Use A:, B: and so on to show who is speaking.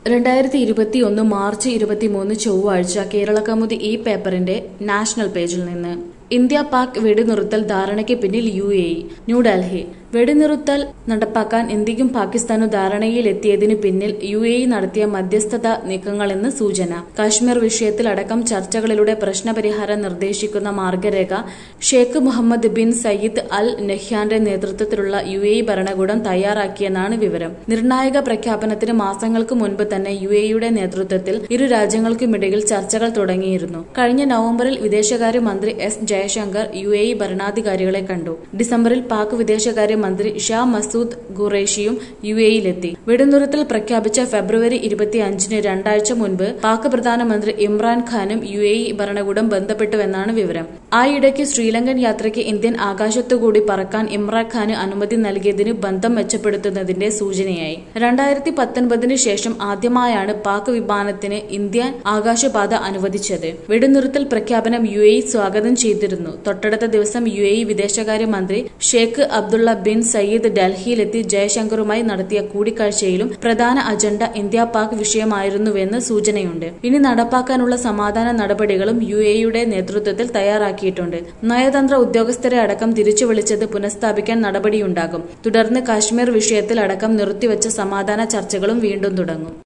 A: രണ്ടായിരത്തി ഇരുപത്തി ഒന്ന് മാർച്ച് ഇരുപത്തിമൂന്ന് ചൊവ്വാഴ്ച കേരളകൗമുദി ഈ പേപ്പറിന്റെ നാഷണൽ പേജിൽ നിന്ന് ഇന്ത്യ പാക് വെടിനിർത്തൽ ധാരണയ്ക്ക് പിന്നിൽ യു എ ഇ ന്യൂഡൽഹി വെടിനിർത്തൽ നടപ്പാക്കാൻ ഇന്ത്യയും പാകിസ്ഥാനും ധാരണയിലെത്തിയതിനു പിന്നിൽ യു എ ഇ നടത്തിയ മധ്യസ്ഥത നീക്കങ്ങളെന്ന് സൂചന കാശ്മീർ വിഷയത്തിൽ അടക്കം ചർച്ചകളിലൂടെ പ്രശ്നപരിഹാരം നിർദ്ദേശിക്കുന്ന മാർഗരേഖ Sheikh Mohammed bin Zayed Al നഹ്യാന്റെ നേതൃത്വത്തിലുള്ള യു എ ഇ ഭരണകൂടം തയ്യാറാക്കിയെന്നാണ് വിവരം നിർണായക പ്രഖ്യാപനത്തിന് മാസങ്ങൾക്ക് മുൻപ് തന്നെ യു എ ഇയുടെ നേതൃത്വത്തിൽ ഇരു രാജ്യങ്ങൾക്കുമിടയിൽ ചർച്ചകൾ തുടങ്ങിയിരുന്നു കഴിഞ്ഞ നവംബറിൽ വിദേശകാര്യ മന്ത്രി S Jaishankar U A E ഭരണാധികാരികളെ കണ്ടു ഡിസംബറിൽ പാക് വിദേശകാര്യ മന്ത്രി ഷാ മസൂദ് ഖുറേഷിയും യു എയിലെത്തി വെടിനിർത്തൽ പ്രഖ്യാപിച്ച ഫെബ്രുവരി ഇരുപത്തിയഞ്ചിന് രണ്ടാഴ്ച മുൻപ് പാക് പ്രധാനമന്ത്രി ഇമ്രാൻഖാനും യു എ ഇ ഭരണകൂടം ബന്ധപ്പെട്ടുവെന്നാണ് വിവരം ആയിടയ്ക്ക് ശ്രീലങ്കൻ യാത്രയ്ക്ക് ഇന്ത്യൻ ആകാശത്തുകൂടി പറക്കാൻ ഇമ്രാൻഖാന് അനുമതി നൽകിയതിന് ബന്ധം മെച്ചപ്പെടുത്തുന്നതിന്റെ സൂചനയായി രണ്ടായിരത്തി പത്തൊൻപതിന് ശേഷം ആദ്യമായാണ് പാക് വിമാനത്തിന് ഇന്ത്യൻ ആകാശപാത അനുവദിച്ചത് വെടിനിർത്തൽ പ്രഖ്യാപനം യു എ ഇ സ്വാഗതം ചെയ്തിരുന്നു തൊട്ടടുത്ത ദിവസം യു എ ഇ വിദേശകാര്യ മന്ത്രി ഷേഖ് അബ്ദുള്ള ബിൻ സയ്യിദ് ഡൽഹിയിലെത്തി ജയശങ്കറുമായി നടത്തിയ കൂടിക്കാഴ്ചയിലും പ്രധാന അജണ്ട ഇന്ത്യ പാക് വിഷയമായിരുന്നുവെന്ന് സൂചനയുണ്ട് ഇനി നടപ്പാക്കാനുള്ള സമാധാന നടപടികളും യു എയുടെ നേതൃത്വത്തിൽ തയ്യാറാക്കിയിട്ടുണ്ട് നയതന്ത്ര ഉദ്യോഗസ്ഥരെ അടക്കം തിരിച്ചു വിളിച്ചത് പുനഃസ്ഥാപിക്കാൻ നടപടിയുണ്ടാകും തുടർന്ന് കാശ്മീർ വിഷയത്തിൽ അടക്കം നിർത്തിവച്ച സമാധാന ചർച്ചകളും വീണ്ടും തുടങ്ങും